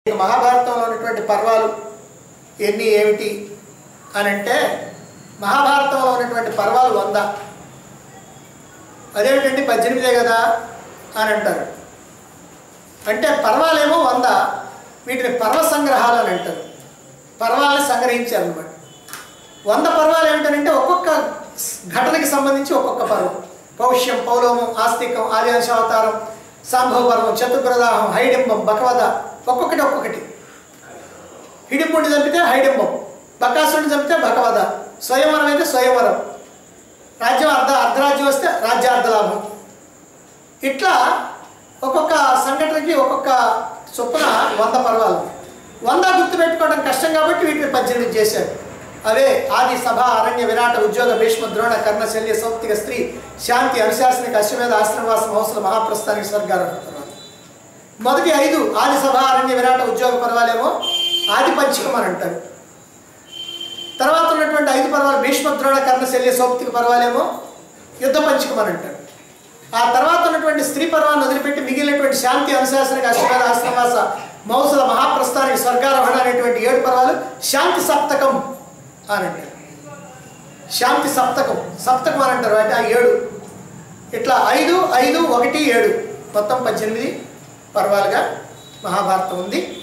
ఇక మహాభారతంలో ఉన్నటువంటి పర్వాలు ఎన్ని ఏమిటి అని అంటే మహాభారతంలో ఉన్నటువంటి పర్వాలు వంద అదేమిటండి పద్దెనిమిదే కదా అని అంటారు అంటే పర్వాలేమో వంద వీటిని పర్వ సంగ్రహాలు అని అంటారు పర్వాలని సంగ్రహించారు అనమాట వంద పర్వాలు ఏమిటంటే ఒక్కొక్క ఘటనకి సంబంధించి ఒక్కొక్క పర్వం పౌష్యం పౌలోమం ఆస్తికం ఆర్యాంశావతారం సాంభవ పర్వం చతుర్ప్రదాహం హైడింబం బకవద ఒక్కొక్కటి ఒక్కొక్కటి హిడింపుడిని చంపితే హైడింబం బకాసుడిని చంపితే బకవద స్వయంవరం అయితే స్వయంవరం రాజ్యం అర్ధ అర్ధరాజ్యం వస్తే రాజ్యార్ధ లాభం ఇట్లా ఒక్కొక్క సంఘటనకి ఒక్కొక్క చొప్పున వంద పర్వాలు వంద గుర్తుపెట్టుకోవడం కష్టం కాబట్టి వీటిని పద్దెనిమిది చేశారు అవే ఆది సభ అరణ్య విరాట ఉద్యోగ భీష్మ ద్రోణ కర్ణ శల్య సౌప్తిక స్త్రీ శాంతి అనుశాసనిక అశ్వమేధ ఆశ్రమవాసం హౌసల మహాప్రస్థానికి స్వర్గాలు తర్వాత మొదటి ఐదు ఆది సభ అరణ్య విరాట ఉద్యోగ పర్వాలేమో ఆది పంచకం అని అంటారు తర్వాత ఉన్నటువంటి ఐదు పర్వాలు భీష్మ ద్రోణ కర్ణ శల్య సౌప్తిక పర్వాలేమో యుద్ధ పంచకం అని అంటారు ఆ తర్వాత ఉన్నటువంటి స్త్రీ పర్వాన్ని వదిలిపెట్టి మిగిలినటువంటి శాంతి అనుశాసనిక అశ్వమేధ ఆశ్రమవాస మౌసల మహాప్రస్థానికి స్వర్గారోహణ అనేటువంటి ఏడు పర్వాలు శాంతి సప్తకం అని అంటారు శాంతి సప్తకం సప్తకం అని అంటారు అంటే ఆ ఏడు ఇట్లా ఐదు ఐదు ఒకటి ఏడు మొత్తం పద్దెనిమిది పర్వాలుగా మహాభారతం ఉంది